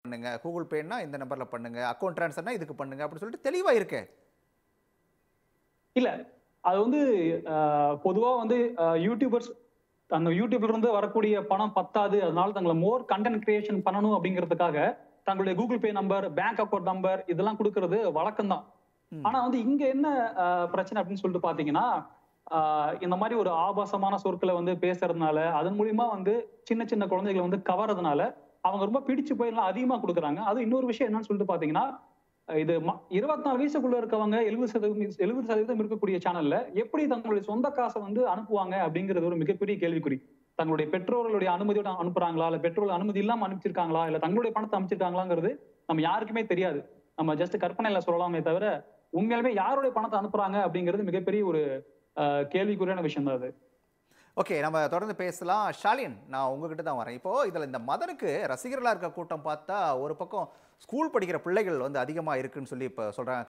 பண்ணுங்க கூகுள் பேன்னா இந்த நம்பரில் பண்ணுங்க அக்கௌண்ட் ட்ரான்ஸ்ஃபர்னா இதுக்கு பண்ணுங்க அப்படின்னு சொல்லிட்டு தெளிவாக இருக்கே இல்ல அது வந்து அஹ், பொதுவா வந்து அஹ், யூடியூபர்ஸ் அந்த யூடியூப்ல இருந்து வரக்கூடிய பணம் பத்தாது அதனால தங்களை மோர் கண்டென்ட் கிரியேஷன் பண்ணணும் அப்படிங்கிறதுக்காக தங்களுடைய Google Pay number bank account number இதெல்லாம் கொடுக்கறது வழக்கம் தான் ம். ஆனா வந்து இங்க என்ன அஹ், பிரச்சனை அப்படின்னு சொல்லிட்டு பாத்தீங்கன்னா ஆஹ், இந்த மாதிரி ஒரு ஆபாசமான சொற்களை வந்து பேசுறதுனால அதன் மூலியமா வந்து சின்ன சின்ன குழந்தைகளை வந்து கவறதுனால அவங்க ரொம்ப பிடிச்சு போய் எல்லாம் அதிகமா கொடுக்குறாங்க அது இன்னொரு விஷயம் என்னன்னு சொல்லிட்டு பாத்தீங்கன்னா இது இருபத்தி நாலு வயசுக்குள்ள இருக்கவங்க எழுபது சதவீதம் எழுபது சதவீதம் இருக்கக்கூடிய சேனல்ல எப்படி தங்களுடைய சொந்த காசை வந்து அனுப்புவாங்க அப்படிங்கிறது ஒரு மிகப்பெரிய கேள்விக்குறி தங்களுடைய பெற்றோர்களுடைய அனுமதியோட அனுப்புறாங்களா இல்ல பெற்றோர்கள் அனுமதி இல்லாம அனுப்பிச்சிருக்காங்களா இல்ல தங்களுடைய பணத்தை அனுப்பிச்சிருக்காங்களாங்கிறது நம்ம யாருக்குமே தெரியாது நம்ம ஜஸ்ட் கற்பனையில சொல்லலாமே தவிர உண்மையாலுமே யாருடைய பணத்தை அனுப்புறாங்க அப்படிங்கிறது மிகப்பெரிய ஒரு ஆஹ், கேள்விக்குறியான விஷயம் தான் அது ஓகே நம்ம தொடர்ந்து பேசலாம் ஷாலின் நான் உங்ககிட்ட தான் வரேன் இப்போ இதில் இந்த மதனுக்கு ரசிகர்களாக இருக்க கூட்டம் பார்த்தா ஒரு பக்கம் ஸ்கூல் படிக்கிற பிள்ளைகள் வந்து அதிகமாக இருக்குன்னு சொல்லி இப்போ சொல்கிறாங்க